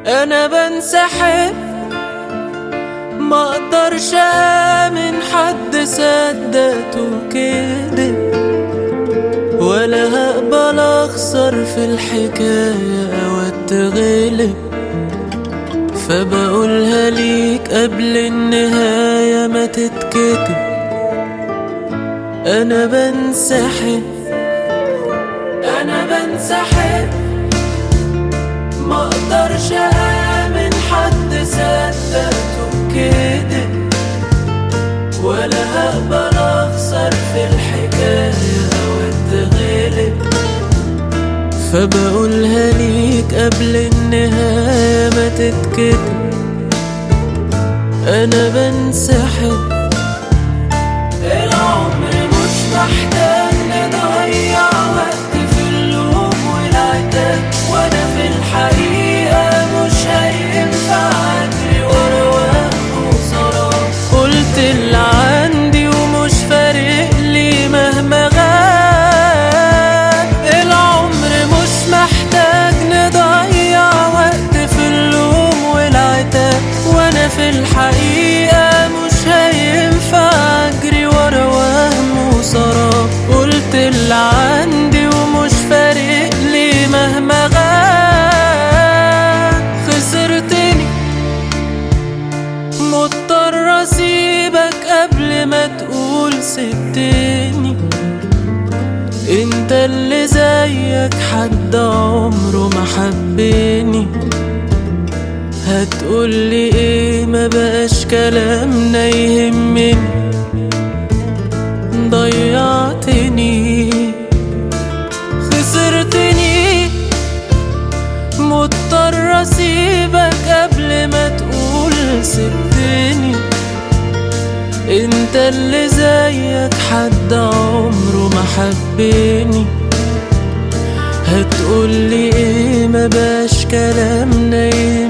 انا بنسحب ما اقدرش امن حد صدقته كده ولا هقبل اخسر في الحكاية او اتغلب فبقولها ليك قبل النهاية ما تتكتب انا بنسحب انا بنسحب ما اقدرش امن حد صدقته كده ولا هقبل اخسر في الحكايه واتغلب فبقولها ليك قبل النهايه ما تتكتب انا بنسحب العمر مش محتاج نضيع وقت في اللوم والعتاب وانا في الحقيقة مش هينفع اجري ورا وهم وصرام قلت اللي عندي ومش فارق لي مهما غاب العمر مش محتاج نضيع وقت في اللوم والعتاب وانا في الحقيقة مش هينفع اجري ورا وهم وسراب قلت اللي عندي ومش فارق لي مهما غاب خسرتني مضطر اسيبك قبل ما تقول سبتني انت اللي زيك حد عمره ما حبني هتقولي ايه ما بقاش كلامنا يهمني ضيعتني خسرتني مضطر اسيبك قبل ما تقول سبتني انت اللي زيك حد عمره ما حبني هتقولي ايه ما بقاش كلامنا يهمني